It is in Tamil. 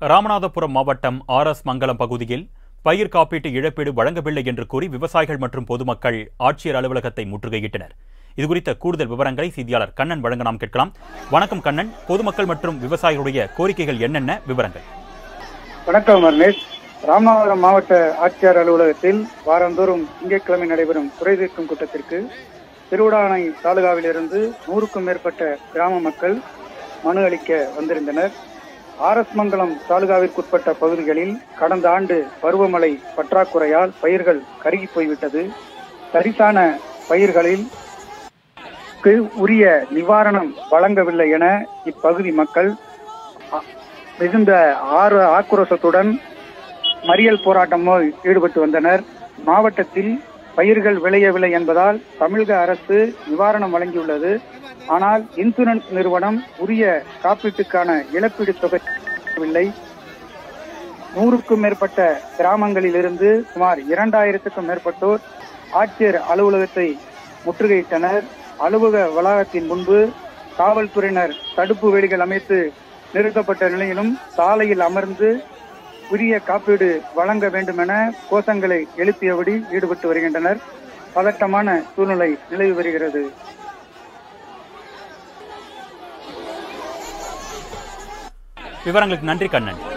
ராமநாதபுரம் மாவட்டம் ஆர் எஸ் மங்கலம் பகுதியில் பயிர் காப்பீட்டு இழப்பீடு வழங்கவில்லை என்று கூறி விவசாயிகள் மற்றும் பொதுமக்கள் ஆட்சியர் அலுவலகத்தை முற்றுகையிட்டனர் இதுகுறித்த கூடுதல் விவரங்களை செய்தியாளர் கண்ணன் வழங்க நாம் கேட்கலாம் வணக்கம் கண்ணன் பொதுமக்கள் மற்றும் விவசாயிகளுடைய கோரிக்கைகள் என்னென்ன விவரங்கள் வணக்கம் வர்ணேஷ் ராமநாதபுரம் மாவட்ட ஆட்சியர் அலுவலகத்தில் வாரந்தோறும் திங்கட்கிழமை நடைபெறும் குறை தீர்க்கும் கூட்டத்திற்கு திருவிடானை தாலுகாவிலிருந்து நூறுக்கும் மேற்பட்ட கிராம மக்கள் மனு அளிக்க வந்திருந்தனர் ஆர்எஸ் மங்கலம் தாலுகாவிற்குட்பட்ட பகுதிகளில் கடந்த ஆண்டு பருவமழை பற்றாக்குறையால் பயிர்கள் கருகி போய்விட்டது தரிசான பயிர்களில் க்கு உரிய நிவாரணம் வழங்கவில்லை என இப்பகுதி மக்கள் அ- மிகுந்த ஆறு ஆக்ரோஷத்துடன் மறியல் போராட்டமோ ஈடுபட்டு வந்தனர் மாவட்டத்தில் பயிர்கள் விளையவில்லை என்பதால் தமிழக அரசு நிவாரணம் வழங்கியுள்ளது ஆனால் இன்சூரன்ஸ் நிறுவனம் உரிய காப்பீட்டுக்கான இழப்பீடு தொகை இல்லை நூறுக்கும் மேற்பட்ட கிராமங்களிலிருந்து சுமார் இரண்டாயிரத்துக்கும் மேற்பட்டோர் ஆட்சியர் அலுவலகத்தை முற்றுகையிட்டனர் அலுவலக வளாகத்தின் முன்பு காவல்துறையினர் தடுப்பு வேலிகள் அமைத்து நிறுத்தப்பட்ட நிலையிலும் சாலையில் அமர்ந்து உரிய காப்பீடு வழங்க வேண்டும் என கோஷங்களை எழுப்பியபடி ஈடுபட்டு வருகின்றனர் பதட்டமான சூழ்நிலை நிலவி வருகிறது விவரங்களுக்கு நன்றி கண்ணன்